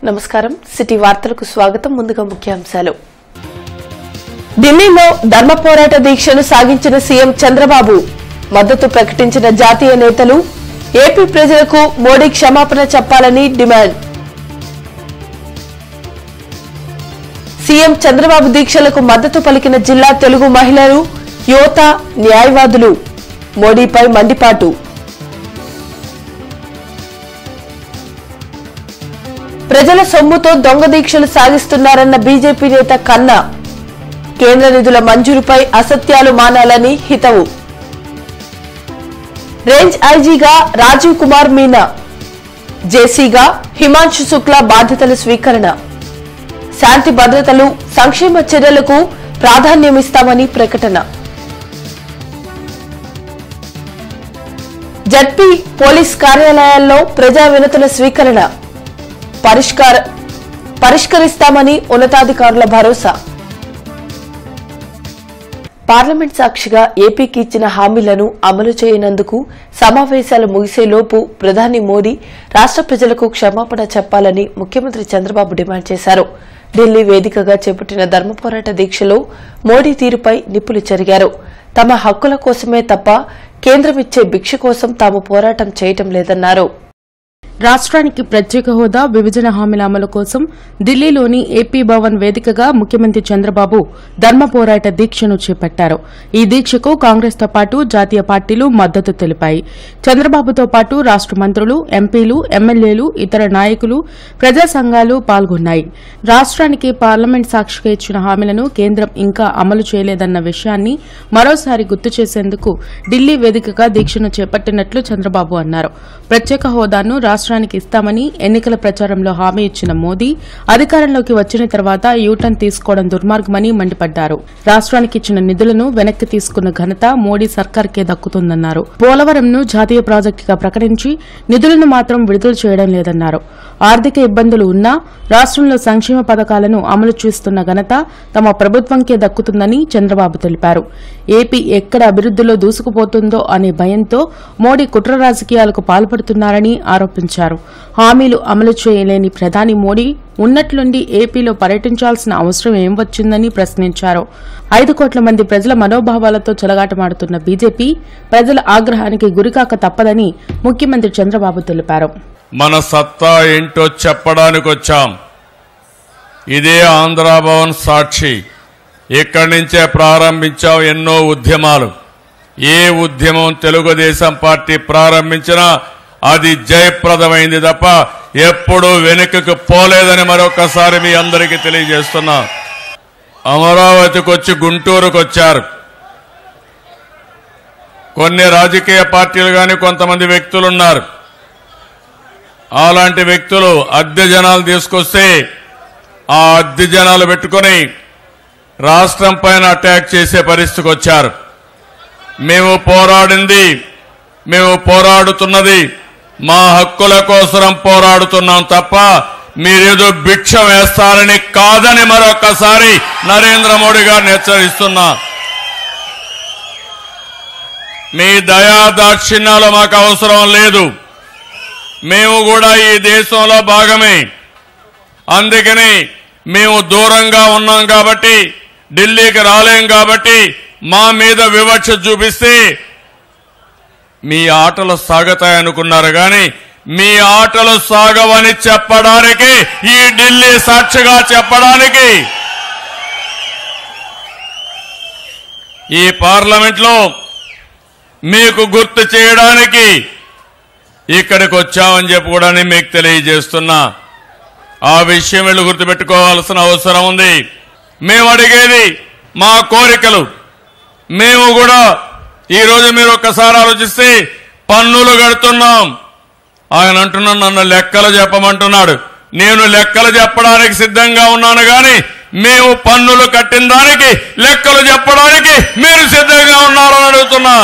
నమస్కారం సిటీ వార్తలకు స్వాగతం ముందుగా ముఖ్యాంశాలు ఢిల్లీలో ధర్మ పోరాట దీక్షను సాగించిన సీఎం చంద్రబాబు మద్దతు ప్రకటించిన జాతీయ నేతలు ఏపీ ప్రజలకు మోడీ క్షమాపణ చెప్పాలని డిమాండ్ సీఎం చంద్రబాబు దీక్షలకు మద్దతు పలికిన జిల్లా తెలుగు మహిళలు యువత న్యాయవాదులు మోడీపై మండిపాటు ప్రజల సొమ్ముతో దొంగ దీక్షలు సాగిస్తున్నారన్న బీజేపీ నేత కన్నా కేంద్ర నిధుల మంజూరుపై అసత్యాలు మానాలని హితవు రేంజ్ ఐజీగా రాజీవ్ కుమార్ మీనా జేసీగా హిమాంశు శుక్లా బాధ్యతల స్వీకరణ శాంతి భద్రతలు సంక్షేమ చర్యలకు ప్రాధాన్యమిస్తామని ప్రకటన జడ్పీ పోలీస్ కార్యాలయాల్లో ప్రజా వినతుల స్వీకరణ పరిష్కార పరిష్కరిస్తామని ఉన్నతాధికారుల భరోసా పార్లమెంట్ సాక్షిగా ఏపీకి ఇచ్చిన హామీలను అమలు చేయనందుకు సమావేశాలు ముగిసేలోపు ప్రధాని మోదీ రాష్ట ప్రజలకు క్షమాపణ చెప్పాలని ముఖ్యమంత్రి చంద్రబాబు డిమాండ్ చేశారు ఢిల్లీ వేదికగా చేపట్టిన ధర్మ పోరాట దీక్షలో మోడీ తీరుపై నిప్పులు చెరిగారు తమ హక్కుల కోసమే తప్ప కేంద్రం ఇచ్చే భిక్ష కోసం తాము పోరాటం చేయటం లేదన్నారు రాష్ట్రానికి ప్రత్యేక హోదా విభజన హామీల అమలు కోసం ఢిల్లీలోని ఏపీ భవన్ వేదికగా ముఖ్యమంత్రి చంద్రబాబు ధర్మ పోరాట దీక్షను చేపట్టారు ఈ దీక్షకు కాంగ్రెస్తో పాటు జాతీయ పార్టీలు మద్దతు తెలిపాయి చంద్రబాబుతో పాటు రాష్ట మంత్రులు ఎంపీలు ఎమ్మెల్యేలు ఇతర నాయకులు ప్రజా సంఘాలు పాల్గొన్నాయి రాష్ట్రానికి పార్లమెంట్ సాక్షిగా ఇచ్చిన హామీలను కేంద్రం ఇంకా అమలు చేయలేదన్న విషయాన్ని మరోసారి గుర్తు చేసేందుకు ఢిల్లీ వేదికగా దీక్షను చేపట్టినట్లు చంద్రబాబు అన్నారు ప్రత్యేక హోదాను రాష్ట్రానికి ఇస్తామని ఎన్నికల ప్రచారంలో హామీ ఇచ్చిన మోదీ అధికారంలోకి వచ్చిన తర్వాత యూటర్న్ తీసుకోవడం దుర్మార్గమని మండిపడ్డారు రాష్ట్రానికి ఇచ్చిన నిధులను వెనక్కి తీసుకున్న ఘనత మోడీ సర్కార్కే దక్కుతుందన్నారు పోలవరంను జాతీయ ప్రాజెక్టుగా ప్రకటించి నిధులను మాత్రం విడుదల చేయడం లేదన్నారు ఆర్థిక ఇబ్బందులు ఉన్నా రాష్ట్రంలో సంక్షేమ పథకాలను అమలు చేస్తున్న ఘనత తమ ప్రభుత్వంకే దక్కుతుందని చంద్రబాబు తెలిపారు ఏపీ ఎక్కడ అభివృద్దిలో దూసుకుపోతుందో అనే భయంతో మోడీ కుట్ర రాజకీయాలకు పాల్పడుతున్నారని ఆరోపించారు హామీలు అమలు చేయలేని ప్రధాని మోడీ ఉన్నట్లుండి ఏపీలో పర్యటించాల్సిన అవసరం ఏం వచ్చిందని ప్రశ్నించారు ఐదు కోట్ల మంది ప్రజల మనోభావాలతో చెలగాటమాడుతున్న బీజేపీ ప్రజల ఆగ్రహానికి గురికాక తప్పదని ముఖ్యమంత్రి చంద్రబాబు తెలిపారు మన సత్తా ఏంటో చెప్పడానికి వచ్చాం ఇదే ఆంధ్రాభవన్ సాక్షి ఇక్కడి నుంచే ప్రారంభించాం ఎన్నో ఉద్యమాలు ఏ ఉద్యమం తెలుగుదేశం పార్టీ ప్రారంభించినా అది జయప్రదమైంది తప్ప ఎప్పుడూ వెనుకకు పోలేదని మరొకసారి మీ అందరికీ తెలియజేస్తున్నా అమరావతికి వచ్చి గుంటూరుకు వచ్చారు కొన్ని రాజకీయ పార్టీలు కానీ కొంతమంది వ్యక్తులు ఉన్నారు అలాంటి వ్యక్తులు అద్దె జనాలు తీసుకొస్తే ఆ అద్దె జనాలు పెట్టుకొని రాష్ట్రం పైన అటాక్ చేసే పరిస్థితికి వచ్చారు మేము పోరాడింది మేము పోరాడుతున్నది మా హక్కుల కోసం పోరాడుతున్నాం తప్ప మీరేదో భిక్ష వేస్తారని కాదని మరొకసారి నరేంద్ర మోడీ గారిని హెచ్చరిస్తున్నా మీ దయా దాక్షిణ్యాలు మాకు అవసరం లేదు మేము కూడా ఈ దేశంలో భాగమే అందుకని మేము దూరంగా ఉన్నాం కాబట్టి ఢిల్లీకి రాలేం కాబట్టి మా మీద వివక్ష చూపిస్తే మీ ఆటలు సాగతాయనుకున్నారు కానీ మీ ఆటలు సాగవని చెప్పడానికి ఈ ఢిల్లీ సాక్షిగా చెప్పడానికి ఈ పార్లమెంట్లో మీకు గుర్తు చేయడానికి ఇక్కడికి వచ్చామని చెప్పి కూడా నేను మీకు తెలియజేస్తున్నా ఆ విషయం వీళ్ళు గుర్తుపెట్టుకోవాల్సిన అవసరం ఉంది మేము అడిగేది మా కోరికలు మేము కూడా ఈరోజు మీరు ఒక్కసారి ఆలోచిస్తే పన్నులు కడుతున్నాం ఆయన అంటున్నాడు నన్ను లెక్కలు చెప్పమంటున్నాడు నేను లెక్కలు చెప్పడానికి సిద్ధంగా ఉన్నాను కానీ మేము పన్నులు కట్టిన దానికి లెక్కలు చెప్పడానికి మీరు సిద్ధంగా ఉన్నారని అడుగుతున్నా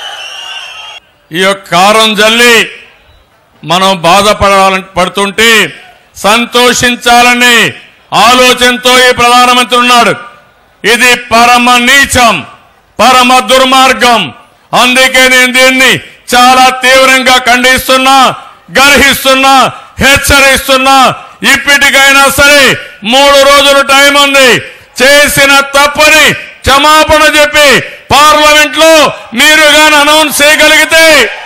ఈ యొక్క కారం జల్లి మనం బాధపడాలని పడుతుంటే సంతోషించాలని ఆలోచనతో ఈ ప్రధానమంత్రి ఉన్నాడు ఇది పరమ నీచం పరమ దుర్మార్గం అందుకే నేను దీన్ని చాలా తీవ్రంగా ఖండిస్తున్నా గర్హిస్తున్నా హెచ్చరిస్తున్నా ఇప్పటికైనా సరే మూడు రోజులు టైం ఉంది చేసిన తప్పని క్షమాపణ చెప్పి పార్లమెంట్ లో మీరు గాని అనౌన్స్ చేయగలిగితే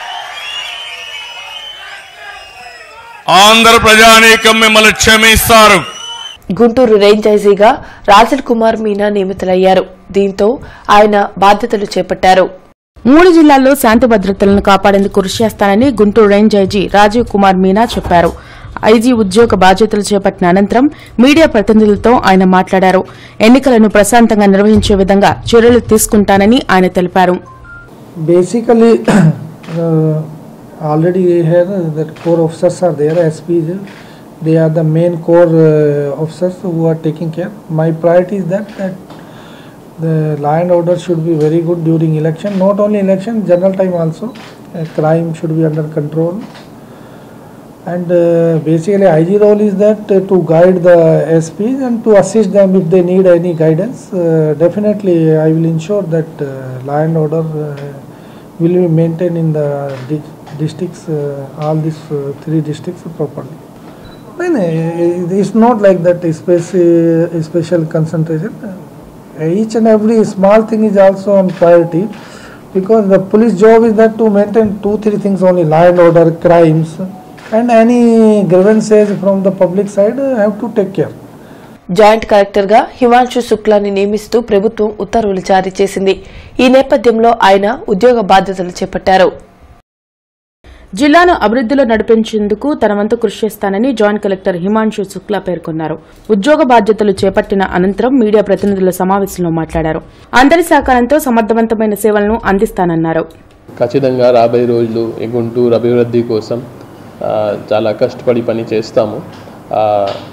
ఆంధ్ర ప్రజానీకం మిమ్మల్ని క్షమిస్తారు గుంటూరు రేంజ్ ఐజీగా రాజల్ కుమార్ మీనా నియమితులయ్యారు దీంతో ఆయన బాధ్యతలు చేపట్టారు మూడు జిల్లాల్లో శాంతి భద్రతలను కాపాడేందుకు కృషి చేస్తానని గుంటూరు రేంజ్ ఐజీ రాజీవ్ కుమార్ మీనా చెప్పారు ఐజీ ఉద్యోగ బాధ్యతలు చేపట్టిన అనంతరం మీడియా ప్రతినిధులతో ఆయన మాట్లాడారు ఎన్నికలను ప్రశాంతంగా నిర్వహించే విధంగా చర్యలు తీసుకుంటానని ఆయన తెలిపారు basically uh, already here uh, that core officers are there SPs they are the main core uh, officers who are taking care my priority is that that the law and order should be very good during election not only election general time also uh, crime should be under control and uh, basically IG role is that uh, to guide the SPs and to assist them if they need any guidance. Uh, definitely, I will ensure that uh, law and order uh, will be maintained in the di- districts, uh, all these uh, three districts properly. No, no, it's not like that speci- special concentration. Uh, Each and every small thing is also on priority because the police job is that to maintain two, three things only law and order, crimes, and any grievances from the public side uh, have to take care. Joint collector గా హిమాంశు శుక్లాని నియమిస్తూ ప్రభుత్వం ఉత్తర్వులు జారీ చేసింది ఈ నేపథ్యంలో ఆయన ఉద్యోగ బాధ్యతలు చేపట్టారు జిల్లాను అభివృద్దిలో నడిపించేందుకు తన వంతు కృషి చేస్తానని జాయింట్ కలెక్టర్ హిమాంశు శుక్లా పేర్కొన్నారు ఉద్యోగ బాధ్యతలు చేపట్టిన అనంతరం మీడియా ప్రతినిధుల సమావేశంలో మాట్లాడారు అందరి సహకారంతో సమర్థవంతమైన సేవలను అందిస్తానన్నారు ఖచ్చితంగా రాబోయే రోజులు ఈ గుంటూరు అభివృద్ధి కోసం ఆ, చాలా కష్టపడి పని చేస్తాము ఆ,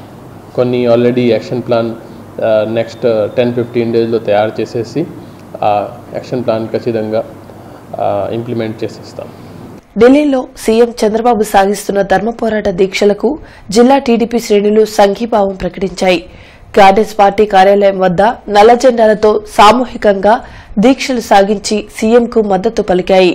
కొన్ని already action plan next ten fifteen డేస్లో తయారు చేసేసి ఆ యాక్షన్ ప్లాన్ ఖచ్చితంగా ఇంప్లిమెంట్ చేసేస్తాం ఢిల్లీలో సీఎం చంద్రబాబు సాగిస్తున్న ధర్మ పోరాట దీక్షలకు జిల్లా టీడీపీ శ్రేణులు సంఘీభావం ప్రకటించాయి గార్డెన్స్ పార్టీ కార్యాలయం వద్ద నల్ల జెండాలతో సామూహికంగా దీక్షలు సాగించి సీఎంకు మద్దతు పలికాయి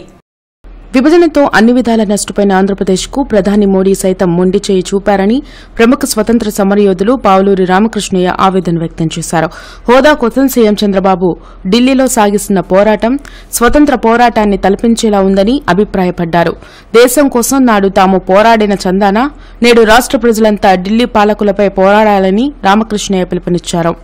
విభజనతో అన్ని విధాల నష్టపోయిన ఆంధ్రప్రదేశ్కు ప్రధాని మోడీ సైతం మొండి చేయి చూపారని ప్రముఖ స్వతంత్ర సమరయోధులు పావులూరి రామకృష్ణయ్య ఆవేదన వ్యక్తం చేశారు హోదా కోసం సీఎం చంద్రబాబు ఢిల్లీలో సాగిస్తున్న పోరాటం స్వతంత్ర పోరాటాన్ని తలపించేలా ఉందని అభిప్రాయపడ్డారు దేశం కోసం నాడు తాము పోరాడిన చందాన నేడు రాష్ట్ర ప్రజలంతా ఢిల్లీ పాలకులపై పోరాడాలని రామకృష్ణయ్య పిలుపునిచ్చారు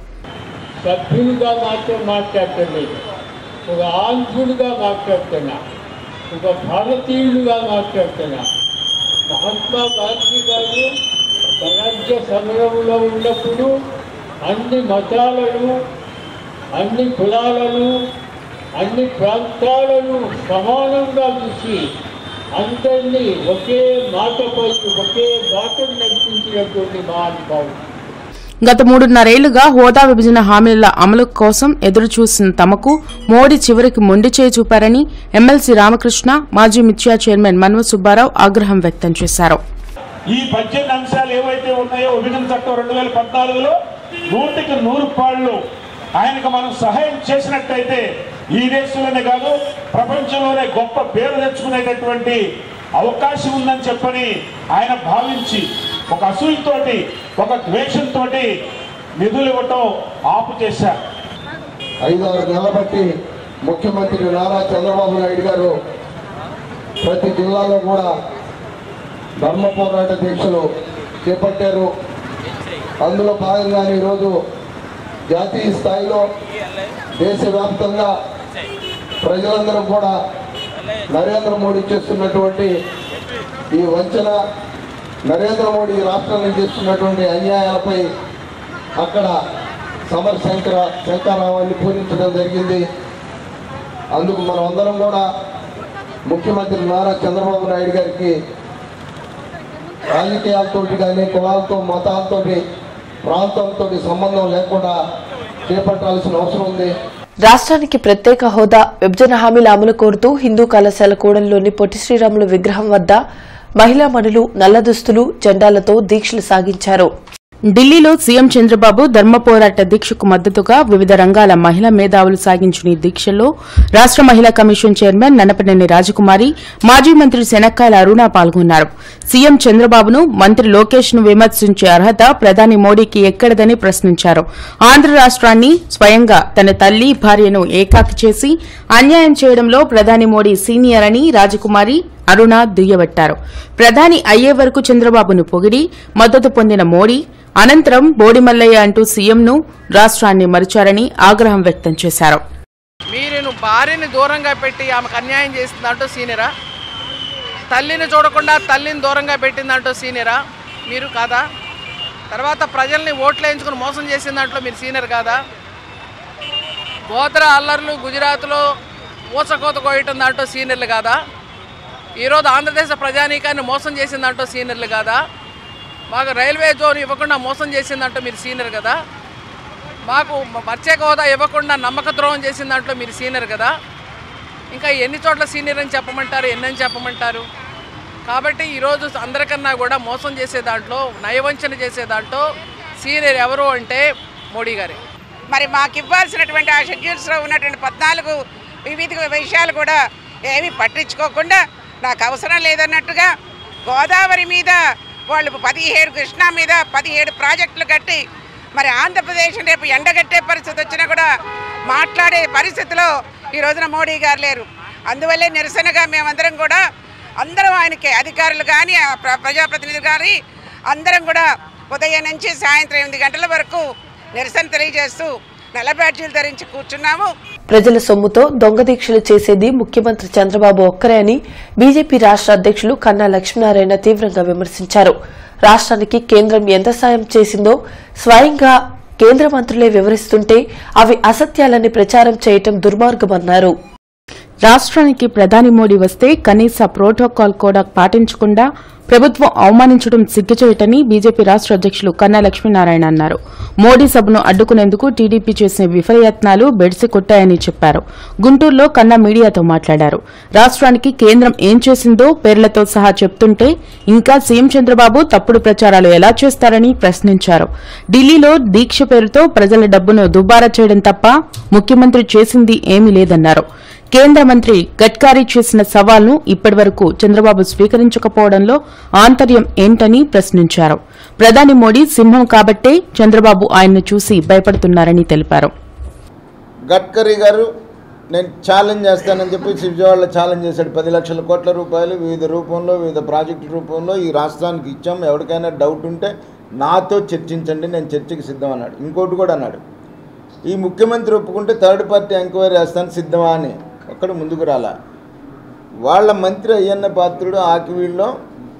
సభ్యులుగా మాత్రం మాట్లాడలేదు ఒక ఆంధ్రులుగా మాట్లాడుతున్నా ఒక భారతీయులుగా మాట్లాడుతున్నా మహాత్మా గాంధీ గారు స్వరాజ్య సమరంలో ఉన్నప్పుడు అన్ని మతాలను అన్ని కులాలను అన్ని ప్రాంతాలను సమానంగా చూసి అందరినీ ఒకే మాటపై ఒకే బాటను నడిపించినటువంటి మహానుభావుడు గత మూడున్నరేళ్లుగా హోదా విభజన హామీల అమలు కోసం ఎదురుచూసిన తమకు మోడీ చివరికి మొండి చేయి చూపారని ఎమ్మెల్సీ రామకృష్ణ మాజీ మిథ్యా చైర్మన్ మన్వ సుబ్బారావు ఆగ్రహం వ్యక్తం చేశారు ఈ పద్దెనిమిది అంశాలు ఏవైతే ఉన్నాయో విభజన చట్టం రెండు వేల పద్నాలుగులో నూటికి నూరు పాళ్ళు ఆయనకు మనం సహాయం చేసినట్టయితే ఈ దేశంలోనే కాదు ప్రపంచంలోనే గొప్ప పేరు తెచ్చుకునేటటువంటి అవకాశం ఉందని చెప్పని ఆయన భావించి ఒక అసూయతోటి ఒక ద్వేషంతో నిధులు ఇవ్వటం ఆపు చేశారు ఐదారు నెలల బట్టి ముఖ్యమంత్రి నారా చంద్రబాబు నాయుడు గారు ప్రతి జిల్లాలో కూడా ధర్మ పోరాట దీక్షలు చేపట్టారు అందులో భాగంగానే ఈరోజు జాతీయ స్థాయిలో దేశవ్యాప్తంగా ప్రజలందరూ కూడా నరేంద్ర మోడీ చేస్తున్నటువంటి ఈ వంచన నరేంద్ర మోడీ రాష్ట్రానికి చేస్తున్నటువంటి అన్యాయాలపై అక్కడ సమర్ శంకర శంకరరావాన్ని పూజించడం జరిగింది అందుకు మనం అందరం కూడా ముఖ్యమంత్రి నారా చంద్రబాబు నాయుడు గారికి రాజకీయాలతోటి కానీ కులాలతో మతాలతోటి ప్రాంతాలతో సంబంధం లేకుండా చేపట్టాల్సిన అవసరం ఉంది రాష్ట్రానికి ప్రత్యేక హోదా విభజన హామీల అమలు కోరుతూ హిందూ కళాశాల కూడలిలోని పొట్టి శ్రీరాములు విగ్రహం వద్ద మహిళా మణులు నల్ల దుస్తులు జెండాలతో దీక్షలు సాగించారు ఢిల్లీలో సీఎం చంద్రబాబు ధర్మ పోరాట దీక్షకు మద్దతుగా వివిధ రంగాల మహిళా మేధావులు సాగించిన ఈ దీక్షలో రాష్ట మహిళా కమిషన్ చైర్మన్ నన్నపనేని రాజకుమారి మాజీ మంత్రి శనక్కాయల అరుణ పాల్గొన్నారు సీఎం చంద్రబాబును మంత్రి లోకేష్ ను విమర్శించే అర్హత ప్రధాని మోడీకి ఎక్కడదని ప్రశ్నించారు ఆంధ్ర రాష్ట్రాన్ని స్వయంగా తన తల్లి భార్యను ఏకాకి చేసి అన్యాయం చేయడంలో ప్రధాని మోడీ సీనియర్ అని రాజకుమారి అరుణ దుయ్యబట్టారు ప్రధాని అయ్యే వరకు చంద్రబాబును పొగిడి మద్దతు పొందిన మోడీ అనంతరం బోడిమల్లయ్య అంటూ సీఎంను రాష్ట్రాన్ని మరిచారని ఆగ్రహం వ్యక్తం చేశారు మీరు భార్యని దూరంగా పెట్టి ఆమెకు అన్యాయం చేసిందంటూ సీనియరా తల్లిని చూడకుండా తల్లిని దూరంగా పెట్టిందంటూ సీనియరా మీరు కాదా తర్వాత ప్రజల్ని ఓట్లు వేయించుకుని మోసం చేసిన దాంట్లో మీరు సీనియర్ కాదా గోత్ర అల్లర్లు గుజరాత్లో ఊచకోత కోయటం దాంట్లో సీనియర్లు కాదా ఈరోజు ఆంధ్రదేశ ప్రజానీకాన్ని మోసం చేసిన దాంట్లో సీనియర్లు కాదా మాకు రైల్వే జోన్ ఇవ్వకుండా మోసం చేసిందంటూ మీరు సీనియర్ కదా మాకు మ- ప్రత్యేక హోదా ఇవ్వకుండా నమ్మక ద్రోహం చేసిన దాంట్లో మీరు సీనియర్ కదా ఇంకా ఎన్ని చోట్ల సీనియర్ అని చెప్పమంటారు ఎన్నని చెప్పమంటారు కాబట్టి ఈరోజు అందరికన్నా కూడా మోసం చేసే దాంట్లో నయవంచన చేసే దాంట్లో సీనియర్ ఎవరు అంటే మోడీ గారే మరి మాకు ఇవ్వాల్సినటువంటి ఆ షెడ్యూల్స్లో ఉన్నటువంటి పద్నాలుగు వివిధ విషయాలు కూడా ఏమీ పట్టించుకోకుండా నాకు అవసరం లేదన్నట్టుగా గోదావరి మీద వాళ్ళు పదిహేడు కృష్ణా మీద పదిహేడు ప్రాజెక్టులు కట్టి మరి ఆంధ్రప్రదేశ్ రేపు ఎండగట్టే పరిస్థితి వచ్చినా కూడా మాట్లాడే పరిస్థితిలో ఈ రోజున మోడీ గారు లేరు అందువల్లే నిరసనగా మేమందరం కూడా అందరం ఆయనకి అధికారులు కానీ ఆ ప్ర- ప్రజాప్రతినిధులు కానీ అందరం కూడా ఉదయం నుంచి సాయంత్రం ఎనిమిది గంటల వరకు నిరసన తెలియజేస్తూ నల్ల బ్యాడ్జీలు ధరించి కూర్చున్నాము ప్రజల సొమ్ముతో దొంగ దీక్షలు చేసేది ముఖ్యమంత్రి చంద్రబాబు ఒక్కరే అని బీజేపీ రాష్ట్ర అధ్యక్షులు కన్నా లక్ష్మీనారాయణ తీవ్రంగా విమర్శించారు రాష్ట్రానికి కేంద్రం ఎంత సాయం చేసిందో స్వయంగా కేంద్ర మంత్రులే వివరిస్తుంటే అవి అసత్యాలని ప్రచారం చేయటం దుర్మార్గమన్నారు రాష్ట్రానికి ప్రధాని మోడీ వస్తే కనీస ప్రోటోకాల్ కూడా పాటించకుండా ప్రభుత్వం అవమానించడం సిగ్గుచేయటని బీజేపీ రాష్ట్ర అధ్యక్షులు కన్నా లక్ష్మీనారాయణ అన్నారు మోడీ సభను అడ్డుకునేందుకు టీడీపీ చేసిన విఫలయత్నాలు బెడిసి కొట్టాయని చెప్పారు గుంటూరులో కన్నా మీడియాతో మాట్లాడారు రాష్ట్రానికి కేంద్రం ఏం చేసిందో పేర్లతో సహా చెప్తుంటే ఇంకా సీఎం చంద్రబాబు తప్పుడు ప్రచారాలు ఎలా చేస్తారని ప్రశ్నించారు ఢిల్లీలో దీక్ష పేరుతో ప్రజల డబ్బును దుబారా చేయడం తప్ప ముఖ్యమంత్రి చేసింది ఏమీ లేదన్నారు కేంద్ర మంత్రి గడ్కారీ చేసిన సవాల్ను ఇప్పటివరకు చంద్రబాబు స్వీకరించకపోవడంలో ఆంతర్యం ఏంటని ప్రశ్నించారు ప్రధాని మోడీ సింహం కాబట్టే చంద్రబాబు ఆయన్ను చూసి భయపడుతున్నారని తెలిపారు గడ్కరీ గారు నేను ఛాలెంజ్ చేస్తానని చెప్పి విజయవాడలో ఛాలెంజ్ చేశాడు పది లక్షల కోట్ల రూపాయలు వివిధ రూపంలో వివిధ ప్రాజెక్టు రూపంలో ఈ రాష్ట్రానికి ఇచ్చాం ఎవరికైనా డౌట్ ఉంటే నాతో చర్చించండి నేను చర్చకి సిద్ధం అన్నాడు ఇంకోటి కూడా అన్నాడు ఈ ముఖ్యమంత్రి ఒప్పుకుంటే థర్డ్ పార్టీ ఎంక్వైరీ చేస్తాను సిద్ధమా అని ఒక్కడు ముందుకు రాలా వాళ్ళ మంత్రి అయ్యన్న పాత్రుడు ఆకివీళ్ళలో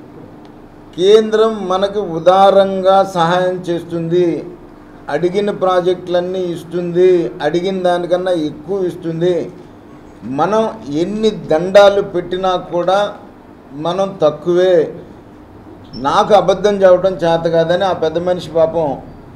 కేంద్రం మనకు ఉదారంగా సహాయం చేస్తుంది అడిగిన ప్రాజెక్టులన్నీ ఇస్తుంది అడిగిన దానికన్నా ఎక్కువ ఇస్తుంది మనం ఎన్ని దండాలు పెట్టినా కూడా మనం తక్కువే నాకు అబద్ధం చెప్పడం చేత కాదని ఆ పెద్ద మనిషి పాపం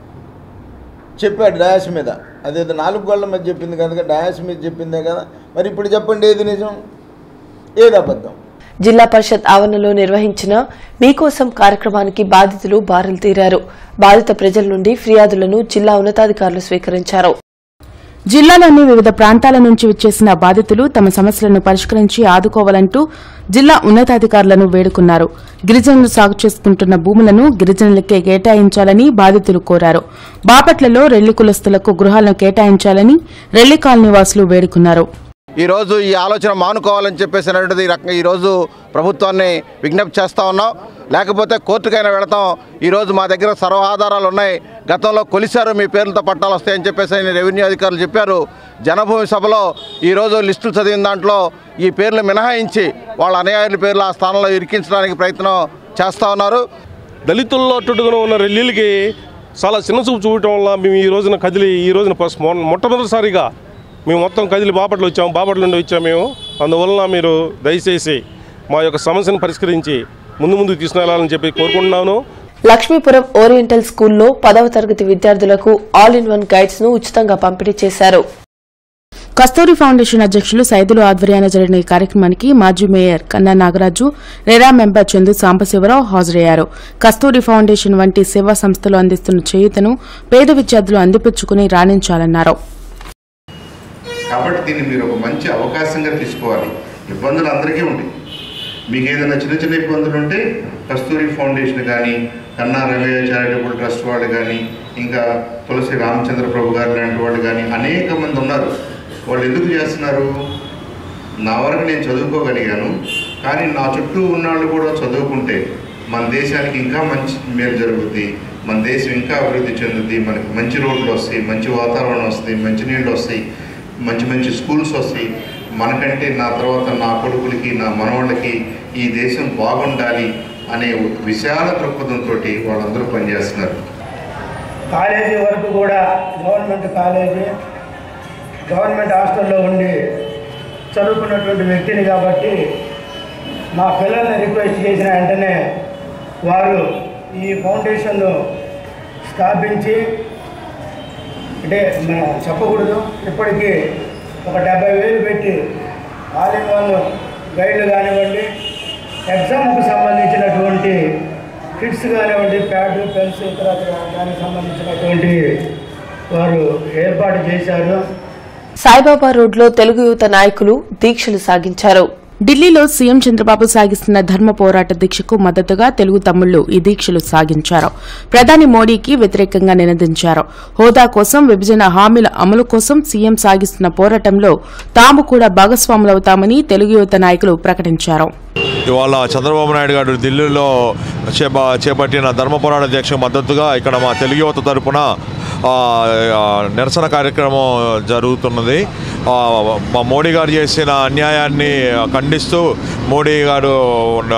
చెప్పాడు డయాస్ మీద అదేదో నాలుగు గోళ్ల మధ్య చెప్పింది కనుక డయాస్ మీద చెప్పిందే కదా మరి ఇప్పుడు చెప్పండి ఏది నిజం ఏది అబద్ధం జిల్లా పరిషత్ ఆవరణలో నిర్వహించిన మీకోసం కార్యక్రమానికి బాధితులు బారులు తీరారు బాధిత ప్రజల నుండి ఫిర్యాదులను జిల్లా ఉన్నతాధికారులు స్వీకరించారు జిల్లాలోని వివిధ ప్రాంతాల నుంచి విచ్చేసిన బాధితులు తమ సమస్యలను పరిష్కరించి ఆదుకోవాలంటూ జిల్లా ఉన్నతాధికారులను వేడుకున్నారు గిరిజనులు సాగు చేసుకుంటున్న భూములను గిరిజనులకే కేటాయించాలని బాధితులు కోరారు బాపట్లలో రెల్లి కులస్తులకు గృహాలను కేటాయించాలని రెల్లి కాలనీ వాసులు వేడుకున్నారు ఈరోజు ఈ ఆలోచన మానుకోవాలని చెప్పేసి అనేటువంటిది ఈ రకంగా ఈరోజు ప్రభుత్వాన్ని విజ్ఞప్తి చేస్తూ ఉన్నాం లేకపోతే కోర్టుకైనా వెళతాం ఈరోజు మా దగ్గర సర్వాధారాలు ఉన్నాయి గతంలో కొలిశారు మీ పేర్లతో పట్టాలు వస్తాయని చెప్పేసి ఆయన రెవెన్యూ అధికారులు చెప్పారు జనభూమి సభలో ఈరోజు లిస్టులు చదివిన దాంట్లో ఈ పేర్లు మినహాయించి వాళ్ళ అనుయాయుల పేర్లు ఆ స్థానంలో ఇరికించడానికి ప్రయత్నం చేస్తూ ఉన్నారు దళితుల్లో అట్టుడుగా ఉన్న రెల్లీలకి చాలా చిన్న చూపు చూడటం వల్ల మేము ఈ రోజున కదిలి ఈ రోజున ఫస్ట్ మొ- మొట్టమొదటిసారిగా మేము మొత్తం కదిలి బాపట్ల వచ్చాము బాపట్ల నుండి వచ్చాము మేము అందువలన మీరు దయచేసి మా యొక్క సమస్యను పరిష్కరించి ముందు ముందుకు తీసుకువెళ్ళాలని చెప్పి కోరుకుంటున్నాను లక్ష్మీపురం ఓరియంటల్ స్కూల్లో పదవ తరగతి విద్యార్థులకు ఆల్ ఇన్ వన్ గైడ్స్ ను ఉచితంగా పంపిణీ చేశారు కస్తూరి ఫౌండేషన్ అధ్యక్షులు సైదులు ఆధ్వర్యాన జరిగిన ఈ కార్యక్రమానికి మాజీ mayor Kanna Nagaraju RERA member Chandu Sambasivarao హాజరయ్యారు కస్తూరి ఫౌండేషన్ వంటి సేవా సంస్థలు అందిస్తున్న చేయూతను పేద విద్యార్థులు అందిపుచ్చుకుని రాణించాలన్నారు కాబట్టి దీన్ని మీరు ఒక మంచి అవకాశంగా తీసుకోవాలి ఇబ్బందులు అందరికీ ఉంటాయి మీకు ఏదైనా చిన్న చిన్న ఇబ్బందులు ఉంటే కస్తూరి ఫౌండేషన్ కానీ కన్నా రమయ్య చారిటబుల్ ట్రస్ట్ వాళ్ళు కానీ ఇంకా తులసి రామచంద్ర ప్రభు గారు లాంటి వాళ్ళు కానీ అనేక మంది ఉన్నారు వాళ్ళు ఎందుకు చేస్తున్నారు నా వరకు నేను చదువుకోగలిగాను కానీ నా చుట్టూ ఉన్న వాళ్ళు కూడా చదువుకుంటే మన దేశానికి ఇంకా మంచి మేలు జరుగుద్ది మన దేశం ఇంకా అభివృద్ధి చెందుద్ది మనకి మంచి రోడ్లు వస్తాయి మంచి వాతావరణం వస్తాయి మంచి నీళ్ళు వస్తాయి మంచి మంచి స్కూల్స్ వస్తాయి మనకంటే నా తర్వాత నా కొడుకులకి నా మనవాళ్ళకి ఈ దేశం బాగుండాలి అనే విశాల దృక్పథంతో వాళ్ళందరూ పనిచేస్తున్నారు కాలేజీ వరకు కూడా గవర్నమెంట్ కాలేజీ గవర్నమెంట్ హాస్టల్లో ఉండి చదువుకున్నటువంటి వ్యక్తిని కాబట్టి మా పిల్లల్ని రిక్వెస్ట్ చేసిన వెంటనే వారు ఈ ఫౌండేషన్ను స్థాపించి అంటే మనం చెప్పకూడదు ఇప్పటికీ ఒక డెబ్బై వేలు పెట్టి ఆల్ ఇన్ వన్ గైడ్లు కానివ్వండి ఎగ్జామ్కి సంబంధించినటువంటి కిట్స్ కానివ్వండి ప్యాడ్ పెన్స్ ఇతర దానికి సంబంధించినటువంటి వారు ఏర్పాటు చేశారు సాయిబాబా రోడ్లో తెలుగు యువత నాయకులు దీక్షలు సాగించారు ఢిల్లీలో సీఎం చంద్రబాబు సాగిస్తున్న ధర్మ పోరాట దీక్షకు మద్దతుగా తెలుగు తమ్ముళ్లు ఈ దీక్షలు సాగించారు ప్రధాని మోడీకి వ్యతిరేకంగా నినదించారు హోదా కోసం విభజన హామీల అమలు కోసం సీఎం సాగిస్తున్న పోరాటంలో తాము కూడా భాగస్వాములవుతామని తెలుగు యువత నాయకులు ప్రకటించారు ఇవాళ చంద్రబాబు నాయుడు గారు ఢిల్లీలో చేప చేపట్టిన ధర్మ పోరాట దీక్షకు మద్దతుగా ఇక్కడ మా తెలుగు యువత తరపున ఆ, ఆ, నిరసన కార్యక్రమం జరుగుతున్నది ఆ, మా మోడీ గారు చేసిన అన్యాయాన్ని ఖండిస్తూ మోడీ గారు ఉన్న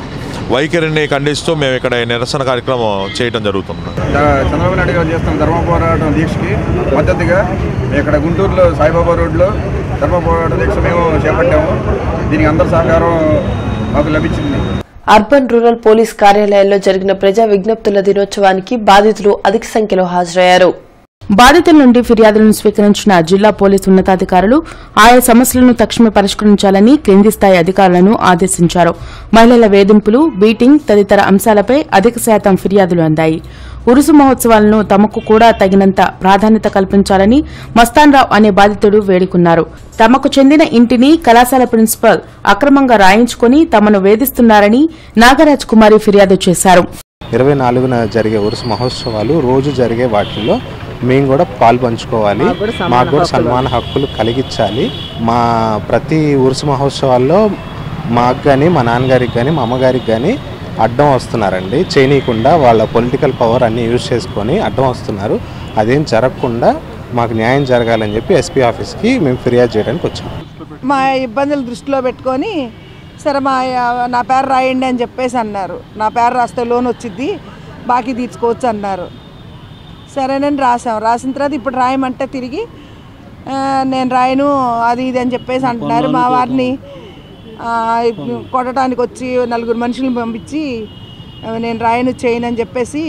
వైఖరిని ఖండిస్తూ మేము ఇక్కడ ఈ నిరసన కార్యక్రమం చేయడం జరుగుతుంది చంద్రబాబు నాయుడు గారు చేస్తున్న ధర్మ పోరాటం దీక్షకి మద్దతుగా ఇక్కడ గుంటూరులో సాయిబాబా రోడ్లో ధర్మ పోరాట దీక్ష మేము చేపట్టాము దీనికి అందరి సహకారం మాకు లభించింది అర్బన్ రూరల్ పోలీస్ కార్యాలయాల్లో జరిగిన ప్రజా విజ్ఞప్తుల దినోత్సవానికి బాధితులు అధిక సంఖ్యలో హాజరయ్యారు బాధితుల నుండి ఫిర్యాదులను స్వీకరించిన జిల్లా పోలీసు ఉన్నతాధికారులు ఆయా సమస్యలను తక్షణమే పరిష్కరించాలని క్రింది స్థాయి అధికారులను ఆదేశించారు మహిళల వేధింపులు బీటింగ్ తదితర అంశాలపై అధిక శాతం ఫిర్యాదులు అందాయి ఉరుసు మహోత్సవాలను తమకు కూడా తగినంత ప్రాధాన్యత కల్పించాలని మస్తాన్రావు అనే బాధితుడు వేడుకున్నారు తమకు చెందిన ఇంటిని కళాశాల ప్రిన్సిపల్ అక్రమంగా రాయించుకుని తమను వేధిస్తున్నారని నాగరాజ్ కుమారి ఫిర్యాదు చేశారు ఇరవై నాలుగున జరిగే ఉరుసు మహోత్సవాలు రోజు జరిగే వాటిల్లో మేము కూడా పాలు పంచుకోవాలి మాకు కూడా సన్మాన హక్కులు కలిగించాలి మా ప్రతి ఉరుసు మహోత్సవాల్లో మాకు కానీ మా నాన్నగారికి కానీ మా అమ్మగారికి కానీ అడ్డం వస్తున్నారండి చేయనీయకుండా వాళ్ళ పొలిటికల్ పవర్ అన్నీ యూజ్ చేసుకొని అడ్డం వస్తున్నారు అదేం జరగకుండా మాకు న్యాయం జరగాలని చెప్పి ఎస్పీ ఆఫీస్కి మేము ఫిర్యాదు చేయడానికి వచ్చాము మా ఇబ్బందులు దృష్టిలో పెట్టుకొని సరే మా నా పేరు రాయండి అని చెప్పేసి అన్నారు నా పేరు రాస్తే లోన్ వచ్చింది బాకీ తీర్చుకోవచ్చు అన్నారు సరేనని రాసాం రాసిన తర్వాత ఇప్పుడు రాయమంటే తిరిగి ఆ, నేను రాయను అది ఇది అని చెప్పేసి అంటున్నారు మా వారిని ఆ, కొట్టడానికి వచ్చి నలుగురు మనుషులను పంపించి ఆ, నేను రాయను చేయను అని చెప్పేసి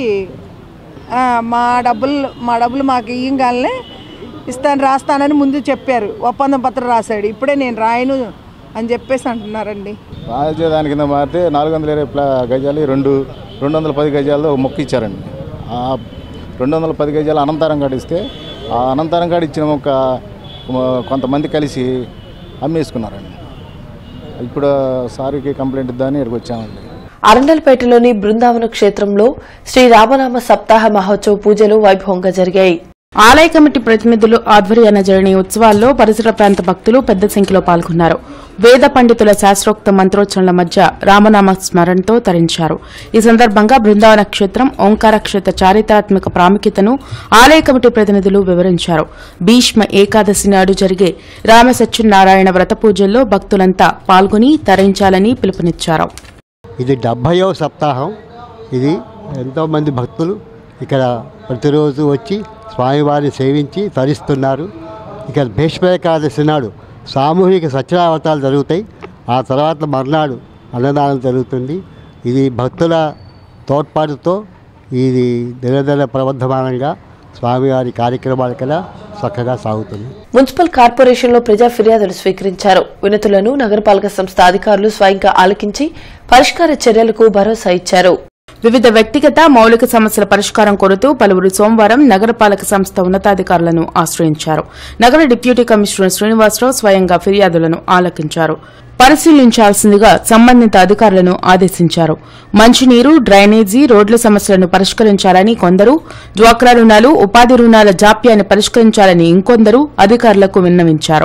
ఆ, మా డబ్బులు మా డబ్బులు మాకు ఇయ్యంగానే ఇస్తాను రాస్తానని ముందు చెప్పారు ఒప్పందం పత్రం రాశాడు ఇప్పుడే నేను రాయను అని చెప్పేసి అంటున్నారండి రాజధాని కింద మారితే నాలుగు వందల ఇరవై ప్లా గజాలు రెండు రెండు వందల పది గజాల్లో మొక్క ఇచ్చారండి ఆ రెండు వందల పది గజాలు అనంతరం కాడ ఇస్తే ఆ అనంతరం కాడ ఇచ్చిన మొక్క కొ- కొంతమంది కలిసి అమ్మేసుకున్నారండి ఇప్పుడు సారీకి కంప్లైంట్ ఇద్దామని ఇక్కడికి వచ్చామండి అరండల్పేటలోని బృందావన క్షేత్రంలో శ్రీ రామనామ సప్తాహ మహోత్సవ పూజలు వైభవంగా జరిగాయి ఆలయ కమిటీ ప్రతినిధులు ఆధ్వర్యాన జరిగిన ఈ ఉత్సవాల్లో పరిసర ప్రాంత భక్తులు పెద్ద సంఖ్యలో పాల్గొన్నారు వేద పండితుల శాస్త్రోక్త మంత్రోచ్చరణల మధ్య రామనామ స్మరణతో తరించారు ఈ సందర్భంగా బృందావన క్షేత్రం ఓంకార క్షేత్ర చారిత్రాత్మక ప్రాముఖ్యతను ఆలయ కమిటీ ప్రతినిధులు వివరించారు భీష్మ ఏకాదశి నాడు జరిగే రామ సత్యనారాయణ వ్రత పూజల్లో భక్తులంతా పాల్గొని తరించాలని పిలుపునిచ్చారు ఇది డెబ్భైవ సప్తాహం ఇది ఎంతోమంది భక్తులు ఇక్కడ ప్రతిరోజు వచ్చి స్వామివారిని సేవించి తరిస్తున్నారు ఇక భీష్మ ఏకాదశి నాడు సామూహిక సత్యావతాలు జరుగుతాయి ఆ తర్వాత మర్నాడు అన్నదానం జరుగుతుంది ఇది భక్తుల తోడ్పాటుతో ఇది దినదిన ప్రవర్ధమానంగా స్వామివారి కార్యక్రమాలు కదా చక్కగా సాగుతుంది మున్సిపల్ కార్పొరేషన్లో ప్రజా ఫిర్యాదులు స్వీకరించారు వినతులను నగరపాలక సంస్థ అధికారులు స్వయంగా ఆలకించి పరిష్కార చర్యలకు భరోసా ఇచ్చారు వివిధ వ్యక్తిగత మౌలిక సమస్యల పరిష్కారం కోరుతూ పలువురు సోమవారం నగరపాలక సంస్థ ఉన్నతాధికారులను ఆశ్రయించారు నగర డిప్యూటీ కమిషనర్ శ్రీనివాసరావు స్వయంగా ఫిర్యాదులను ఆలకించారు పరిశీలించాల్సిందిగా సంబంధిత అధికారులను ఆదేశించారు మంచినీరు డ్రైనేజీ రోడ్ల సమస్యలను పరిష్కరించాలని కొందరు డ్వాక్రా రుణాలు ఉపాధి రుణాల జాప్యాన్ని పరిష్కరించాలని ఇంకొందరు అధికారులకు విన్నవించారు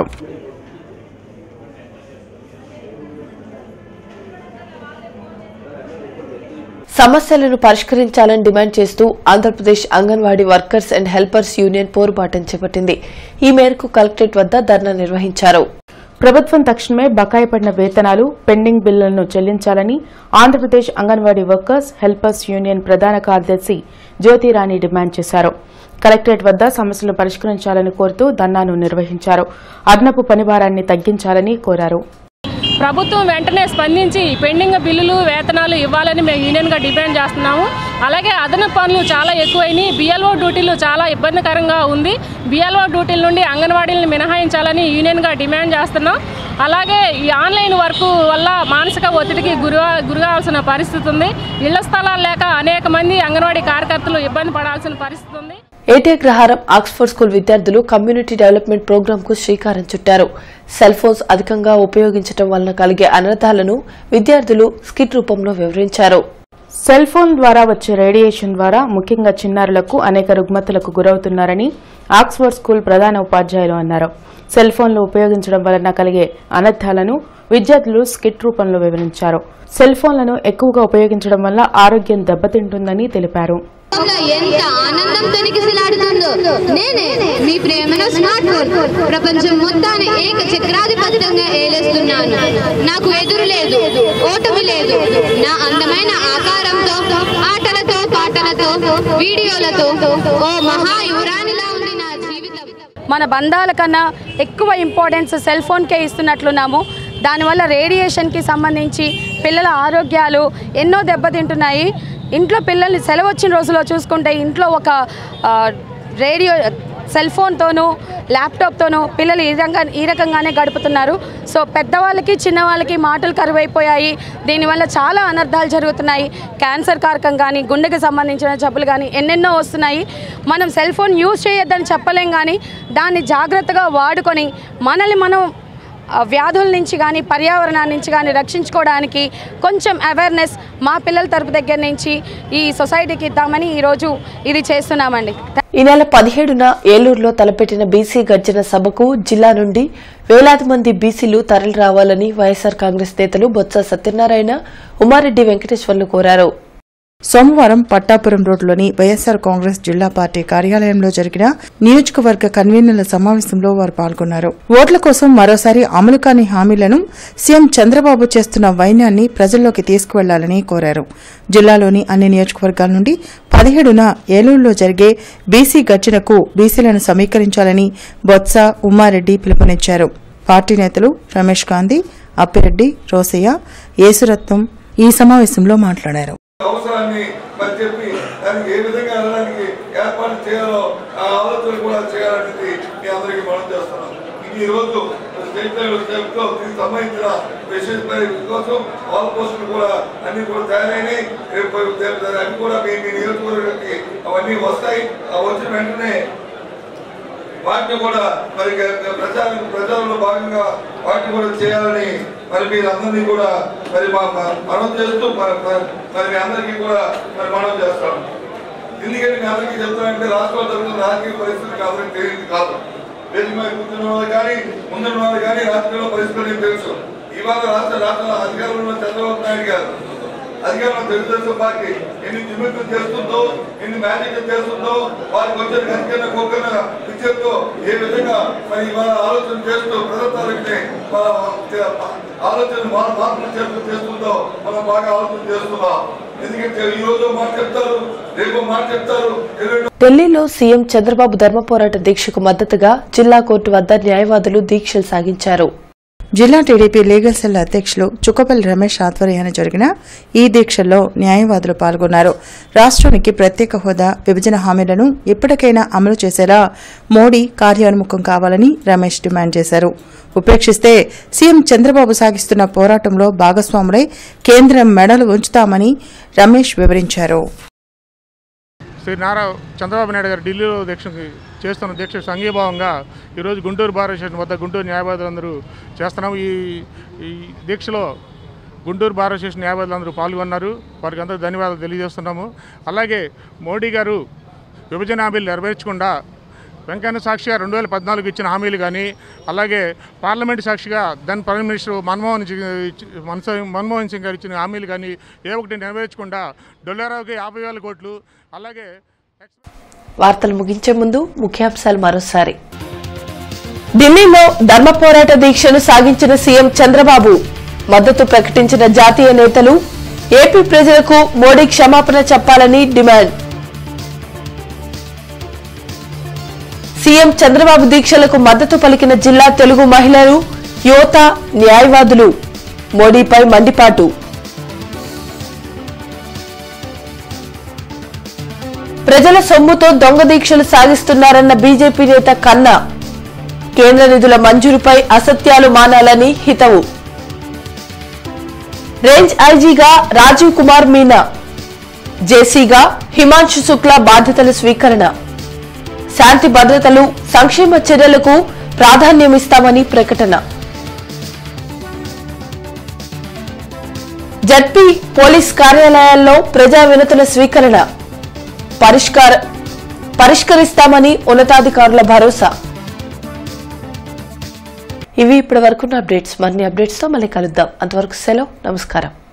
సమస్యలను పరిష్కరించాలని డిమాండ్ చేస్తూ Andhra Pradesh anganwadi workers and helpers union పోరుబాటం చేపట్టింది ఈ మేరకు కలెక్టరేట్ వద్ద ధర్నా నిర్వహించారు ప్రభుత్వం తక్షణమే బకాయి పడిన వేతనాలు పెండింగ్ బిల్లులను చెల్లించాలని Andhra Pradesh anganwadi workers helpers union ప్రధాన కార్యదర్శి జ్యోతిరాణి డిమాండ్ చేశారు కలెక్టరేట్ వద్ద సమస్యలు పరిష్కరించాలని కోరుతూ ధర్నాను నిర్వహించారు అదనపు పనిభారాన్ని తగ్గించాలని కోరారు ప్రభుత్వం వెంటనే స్పందించి పెండింగ్ బిల్లులు వేతనాలు ఇవ్వాలని మేము యూనియన్గా డిమాండ్ చేస్తున్నాము అలాగే అదనపు పనులు చాలా ఎక్కువైనాయి బిఎల్ఓ డ్యూటీలు చాలా ఇబ్బందికరంగా ఉంది బిఎల్ఓ డ్యూటీల నుండి అంగన్వాడీలను మినహాయించాలని యూనియన్గా డిమాండ్ చేస్తున్నాం అలాగే ఈ ఆన్లైన్ వర్క్ వల్ల మానసిక ఒత్తిడికి గురి గురికావాల్సిన పరిస్థితి ఉంది ఇళ్ల స్థలాలు లేక అనేక మంది అంగన్వాడీ కార్యకర్తలు ఇబ్బంది పడాల్సిన పరిస్థితి ఉంది ఏటీ అగ్రహారం ఆక్స్ఫర్డ్ స్కూల్ విద్యార్థులు కమ్యూనిటీ డెవలప్మెంట్ ప్రోగ్రాం కు శ్రీకారం చుట్టారు సెల్ ఫోన్స్ అధికంగా ఉపయోగించడం వలన కలిగే అనర్థాలను విద్యార్థులు స్కిట్ రూపంలో వివరించారు సెల్ ఫోన్ ద్వారా వచ్చే రేడియేషన్ ద్వారా ముఖ్యంగా చిన్నారులకు అనేక రుగ్మతలకు గురవుతున్నారని ఆక్స్ఫర్డ్ స్కూల్ ప్రధాన ఉపాధ్యాయులు అన్నారు సెల్ ఫోన్లు ఉపయోగించడం వలన కలిగే అనర్థాలను విద్యార్థులు స్కిట్ రూపంలో వివరించారు సెల్ ఫోన్లను ఎక్కువగా ఉపయోగించడం వల్ల ఆరోగ్యం దెబ్బతింటుందని తెలిపారు ఎంత ఆనందం తొనికిసలాడుతుందో నేనే మీ ప్రేమను స్మార్ట్ ఫోన్ ప్రపంచం మొత్తాన్ని ఏక చక్రాధిపత్యంగా ఏలేస్తున్నాను నాకు ఎదురు లేదు ఓటమి లేదు నా అందమైన ఆకారంతో ఆటలతో పాటలతో వీడియోలతో ఓ మహా యువరాణిలా ఉంది నా జీవితం మన బంధాల కన్నా ఎక్కువ ఇంపార్టెన్స్ సెల్ ఫోన్కే ఇస్తున్నట్లున్నాము దానివల్ల రేడియేషన్కి సంబంధించి పిల్లల ఆరోగ్యాలు ఎన్నో దెబ్బతింటున్నాయి ఇంట్లో పిల్లల్ని సెలవు వచ్చిన రోజులో చూసుకుంటే ఇంట్లో ఒక ఆ, రేడియో సెల్ ఫోన్తోనూ ల్యాప్టాప్తోనూ పిల్లలు ఈ రకంగా ఈ రకంగానే గడుపుతున్నారు సో పెద్దవాళ్ళకి చిన్నవాళ్ళకి మాటలు కరువైపోయాయి దీనివల్ల చాలా అనర్థాలు జరుగుతున్నాయి క్యాన్సర్ కారకం కానీ గుండెకి సంబంధించిన జబ్బులు కానీ ఎన్నెన్నో వస్తున్నాయి మనం సెల్ ఫోన్ యూజ్ చేయొద్దని చెప్పలేం కానీ దాన్ని జాగ్రత్తగా వాడుకొని మనల్ని మనం ఆ, వ్యాధుల నుంచి కానీ పర్యావరణాన్ని నుంచి కానీ రక్షించుకోవడానికి కొంచెం అవేర్నెస్ మా పిల్లల తరపు దగ్గర నుంచి ఈ సొసైటీకి ఇద్దామని ఈరోజు ఇది చేస్తున్నామండి ఈ నెల పదిహేడున ఏలూరులో తలపెట్టిన బీసీ గర్జన సభకు జిల్లా నుండి వేలాది మంది బీసీలు తరలి రావాలని వైఎస్సార్ కాంగ్రెస్ నేతలు బొత్స సత్యనారాయణ ఉమారెడ్డి వెంకటేశ్వర్లు కోరారు సోమవారం పట్టాపురం రోడ్లోని వైఎస్సార్ కాంగ్రెస్ జిల్లా పార్టీ కార్యాలయంలో జరిగిన నియోజకవర్గ కన్వీనర్ల సమావేశంలో వారు పాల్గొన్నారు ఓట్ల కోసం మరోసారి అమలు కాని హామీలను సీఎం చంద్రబాబు చేస్తున్న వైన్యాన్ని ప్రజల్లోకి తీసుకువెళ్లాలని కోరారు జిల్లాలోని అన్ని నియోజకవర్గాల నుండి పదిహేడున ఏలూరులో జరిగే బీసీ గర్జనకు బీసీలను సమీకరించాలని బొత్స ఉమ్మారెడ్డి పిలుపునిచ్చారు పార్టీ నేతలు రమేష్ గాంధీ అప్పిరెడ్డి రోసయ్య యేసురత్నం ఈ సమావేశంలో మాట్లాడారు అవసరాన్ని మరి చెప్పి దానికి ఏ విధంగా వెళ్ళడానికి ఏర్పాటు చేయాలో ఆ ఆలోచన కూడా చేయాలనేది మీ అందరికీ మనం చేస్తున్నాం ఇది ఈ రోజు స్టేట్ లెవెల్ స్టేట్ లో దీనికి సంబంధించిన విషయం కోసం ఆల్ పోస్టులు కూడా అన్ని కూడా తయారైనాయి రేపు అన్ని కూడా మీ మీ నియోజకవర్గానికి అవన్నీ వస్తాయి ఆ వచ్చిన వెంటనే వాటిని కూడా మరి ప్రచారం ప్రచారంలో భాగంగా వాటిని కూడా చేయాలని మరి మీరందరినీ కూడా మరి మా మా- మనం చేస్తూ మ- మ- మరి మీ అందరికీ కూడా మరి మనం చేస్తాం ఎందుకంటే మీ అందరికీ చెప్తానంటే రాష్ట్రంలో జరుగుతున్న రాజకీయ పరిస్థితులకు అందరికీ తెలియదు కాదు వేదిక మీద కూర్చున్న వాళ్ళు కానీ ముందున్న వాళ్ళు కానీ రాష్ట్రంలో పరిస్థితులు ఏం తెలుసు ఇవాళ రాష్ట్ర రాష్ట్ర అధికారంలో ఉన్న చంద్రబాబు నాయుడు గారు అధికారంలో తెలుగుదేశం పార్టీ ఎన్ని జిమ్మిట్లు చేస్తుందో ఎన్ని మ్యాజిక్ చేస్తుందో వారికి వచ్చిన కనికన్న కోకన్న పిక్చర్తో ఏ విధంగా మరి ఇవాళ ఆలోచన చేస్తూ ప్రజల తాలూకుని మన ఆలోచన మా- మార్పులు చేస్తూ చేస్తుందో మనం బాగా ఆలోచన చేస్తున్నాం ఎందుకంటే ఈ రోజు మాట చెప్తారు రేపు మాట చెప్తారు ఎల్లుండి ఢిల్లీలో సీఎం చంద్రబాబు ధర్మ పోరాట దీక్షకు మద్దతుగా జిల్లా కోర్టు వద్ద న్యాయవాదులు దీక్షలు సాగించారు జిల్లా టీడీపీ లీగల్ సెల్ అధ్యక్షులు చుక్కపల్లి రమేష్ ఆధ్వర్యాన జరిగిన ఈ దీక్షల్లో న్యాయవాదులు పాల్గొన్నారు రాష్ట్రానికి ప్రత్యేక హోదా విభజన హామీలను ఇప్పటికైనా అమలు చేసేలా మోడీ కార్యోన్ముఖం కావాలని రమేష్ డిమాండ్ చేశారు ఉపేక్షిస్తే సీఎం చంద్రబాబు సాగిస్తున్న పోరాటంలో భాగస్వాములై కేంద్రం మెడలు ఉంచుతామని రమేష్ వివరించారు శ్రీ నారా చంద్రబాబు నాయుడు గారు ఢిల్లీలో దీక్ష చేస్తున్న దీక్ష సంఘీభావంగా ఈరోజు గుంటూరు బార్ స్టేషన్ వద్ద గుంటూరు న్యాయవాదులందరూ చేస్తున్నాం ఈ ఈ దీక్షలో గుంటూరు బార్ అసోసియేషన్ న్యాయవాదులందరూ పాల్గొన్నారు వారికి అందరూ ధన్యవాదాలు తెలియజేస్తున్నాము అలాగే మోడీ గారు విభజన హామీలు నెరవేర్చకుండా వెంకన్న సాక్షిగా రెండు వేల పద్నాలుగు ఇచ్చిన హామీలు కానీ అలాగే పార్లమెంట్ సాక్షిగా then prime minister Manmohan Singh ఇచ్చి- మన్స- మన్మోహన్ సింగ్ గారు ఇచ్చిన హామీలు కానీ ఏ ఒకటి నెరవేర్చకుండా డొల్లారావుకి యాభై వేల కోట్లు అలాగే వార్తలు ముగించే ముందు ముఖ్యాంశాలు మరోసారి ఢిల్లీలో ధర్మ పోరాట దీక్షను సాగించిన సీఎం చంద్రబాబు మద్దతు ప్రకటించిన జాతీయ నేతలు ఏపీ ప్రజలకు మోడీ క్షమాపణ చెప్పాలని డిమాండ్ సీఎం చంద్రబాబు దీక్షలకు మద్దతు పలికిన జిల్లా తెలుగు మహిళలు యువత న్యాయవాదులు మోడీపై మండిపాటు ప్రజల సొమ్ముతో దొంగ దీక్షలు సాగిస్తున్నారన్న బీజేపీ నేత కన్నా కేంద్ర నిధుల మంజూరుపై అసత్యాలు మానాలని హితవు రేంజ్ ఐజీగా రాజీవ్ కుమార్ మీనా జేసీగా హిమాంశు శుక్లా బాధ్యతల స్వీకరణ శాంతి భద్రతలు సంక్షేమ చర్యలకు ప్రాధాన్యమిస్తామని ప్రకటన జడ్పీ పోలీస్ కార్యాలయాల్లో ప్రజా వినతుల స్వీకరణ పరిష్కార పరిష్కరిస్తామని ఉన్నతాధికారుల భరోసా ఇవి ఇప్పటి వరకున్న అప్డేట్స్ మరిన్ని అప్డేట్స్ తో మళ్ళీ కలుద్దాం అంతవరకు సెలవు నమస్కారం